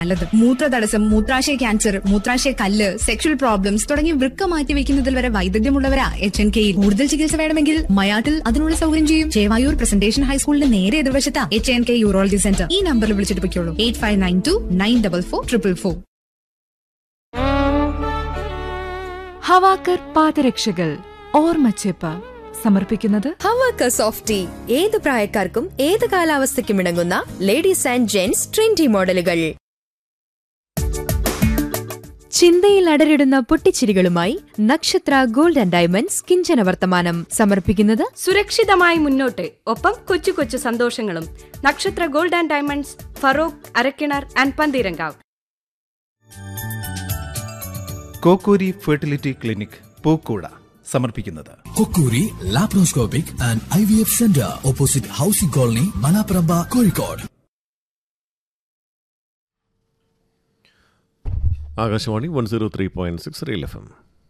നല്ലത് മൂത്രതടസ്സം മൂത്രാശയ ക്യാൻസർ മൂത്രാശയ കല്ല് sexual problems തുടങ്ങി വൃക്ക മാറ്റി വെക്കുന്നതിൽ വരെ വൈദഗ്ധ്യമുള്ളവരാ എച്ച് എൻ കെയിൽ കൂടുതൽ ചികിത്സ വേണമെങ്കിൽ മയാട്ടിൽ അതിനുള്ള സൗകര്യം ചെയ്യും ചേവായൂർ പ്രസന്റേഷൻ ഹൈസ്കൂളിന്റെ നേരെ എതിർവശത്ത H N K urology centre ഈ നമ്പറിൽ വിളിച്ചിട്ട് പൊയ്ക്കോളൂ eight five nine two nine double four triple four ഹവാക്കർ പാദരക്ഷകൾ ഓർമ്മച്ചെപ്പ് സമർപ്പിക്കുന്നത് ഹവാക്ക സോഫ്റ്റി ഏത് പ്രായക്കാർക്കും ഏത് കാലാവസ്ഥയ്ക്കും ഇണങ്ങുന്ന ലേഡീസ് ആൻഡ് ജെന്റ്സ് ട്രെൻഡി മോഡലുകൾ ചിന്തയിൽ അടരിടുന്ന പൊട്ടിച്ചിരികളുമായി നക്ഷത്ര ഗോൾഡ് ആൻഡ് ഡയമണ്ട്സ് കിഞ്ചന വർത്തമാനം സമർപ്പിക്കുന്നത് സുരക്ഷിതമായി മുന്നോട്ട് ഒപ്പം കൊച്ചു കൊച്ചു സന്തോഷങ്ങളും Nakshatra gold and diamonds Feroke Arakkinar and Pantheerankavu Kokkuri fertility clinic പൂക്കൂട സമർപ്പിക്കുന്നത് Kokkuri laparoscopic and I V F centre opposite housing colony Malaparamba Kozhikode Akashvani one zero three point six real F M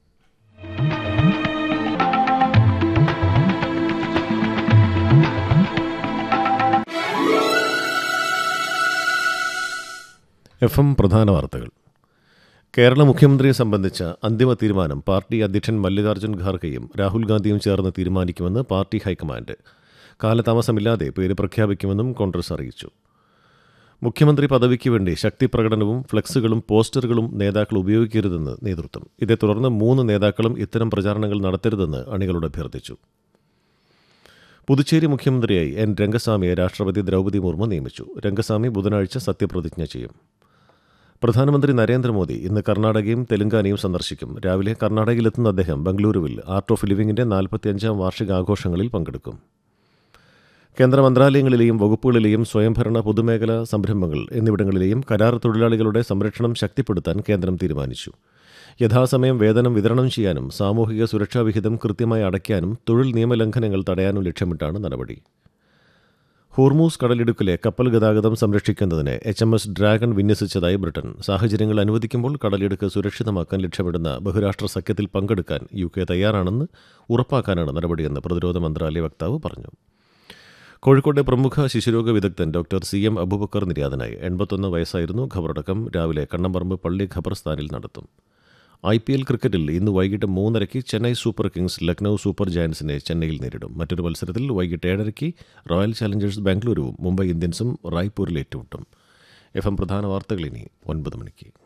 F M പ്രധാന വാർത്തകൾ കേരള മുഖ്യമന്ത്രിയെ സംബന്ധിച്ച അന്തിമ തീരുമാനം പാർട്ടി അധ്യക്ഷൻ മല്ലികാർജ്ജുൻ ഖാർഗെയും രാഹുൽ ഗാന്ധിയും ചേർന്ന് തീരുമാനിക്കുമെന്ന് പാർട്ടി ഹൈക്കമാൻഡ് കാലതാമസമില്ലാതെ പേര് പ്രഖ്യാപിക്കുമെന്നും കോൺഗ്രസ് അറിയിച്ചു മുഖ്യമന്ത്രി പദവിക്ക് വേണ്ടി ശക്തി പ്രകടനവും ഫ്ലക്സുകളും പോസ്റ്ററുകളും നേതാക്കൾ ഉപയോഗിക്കരുതെന്ന് നേതൃത്വം ഇതേ തുടർന്ന് മൂന്ന് നേതാക്കളും ഇത്തരം പ്രചാരണങ്ങൾ നടത്തരുതെന്ന് അണികളോട് അഭ്യർത്ഥിച്ചു പുതുച്ചേരി മുഖ്യമന്ത്രിയായി എൻ രംഗസ്വാമിയെ രാഷ്ട്രപതി ദ്രൗപദി മുർമു നിയമിച്ചു രംഗസ്വാമി ബുധനാഴ്ച സത്യപ്രതിജ്ഞ ചെയ്യും പ്രധാനമന്ത്രി നരേന്ദ്രമോദി ഇന്ന് കർണാടകയും തെലങ്കാനയും സന്ദർശിക്കും രാവിലെ കർണാടകയിലെത്തുന്ന അദ്ദേഹം ബംഗളൂരുവിൽ ആർട്ട് ഓഫ് ലിവിംഗിന്റെ നാൽപ്പത്തിയഞ്ചാം വാർഷികാഘോഷങ്ങളിൽ പങ്കെടുക്കും കേന്ദ്ര മന്ത്രാലയങ്ങളിലെയും വകുപ്പുകളിലെയും സ്വയംഭരണ പൊതുമേഖലാ സംരംഭങ്ങൾ എന്നിവിടങ്ങളിലെയും കരാർ തൊഴിലാളികളുടെ സംരക്ഷണം ശക്തിപ്പെടുത്താൻ കേന്ദ്രം തീരുമാനിച്ചു യഥാസമയം വേതനം വിതരണം ചെയ്യാനും സാമൂഹിക സുരക്ഷാ വിഹിതം കൃത്യമായി അടയ്ക്കാനും തൊഴിൽ നിയമലംഘനങ്ങൾ തടയാനും ലക്ഷ്യമിട്ടാണ് നടപടി ഹോർമൂസ് കടലിടുക്കിലെ കപ്പൽ ഗതാഗതം സംരക്ഷിക്കുന്നതിന് എച്ച് എം എസ് ഡ്രാഗൺ വിന്യസിച്ചതായി ബ്രിട്ടൻ സാഹചര്യങ്ങൾ അനുവദിക്കുമ്പോൾ കടലിടുക്ക് സുരക്ഷിതമാക്കാൻ ലക്ഷ്യമിടുന്ന ബഹുരാഷ്ട്ര സഖ്യത്തിൽ പങ്കെടുക്കാൻ യു കെ തയ്യാറാണെന്ന് ഉറപ്പാക്കാനാണ് നടപടിയെന്ന് പ്രതിരോധ മന്ത്രാലയ വക്താവ് പറഞ്ഞു കോഴിക്കോട്ടെ പ്രമുഖ ശിശുരോഗ വിദഗ്ധൻ ഡോക്ടർ സി എം അബൂബക്കർ നിര്യാതനായി എൺപത്തൊന്ന് വയസ്സായിരുന്നു ഖബറടക്കം രാവിലെ കണ്ണമ്പറമ്പ് പള്ളി ഖബർസ്ഥാനിൽ നടത്തും ഐ പി എൽ ക്രിക്കറ്റിൽ ഇന്ന് വൈകിട്ട് മൂന്നരയ്ക്ക് Chennai super kings Lucknow super ജയൻസിനെ ചെന്നൈയിൽ നേരിടും മറ്റൊരു മത്സരത്തിൽ വൈകിട്ട് ഏഴരയ്ക്ക് റോയൽ ചാലഞ്ചേഴ്സ് ബാംഗ്ലൂരുവും മുംബൈ ഇന്ത്യൻസും റായ്പൂരിൽ ഏറ്റുമുട്ടും എഫ് എം പ്രധാന വാർത്തകൾ ഇനി ഒൻപത് മണിക്ക്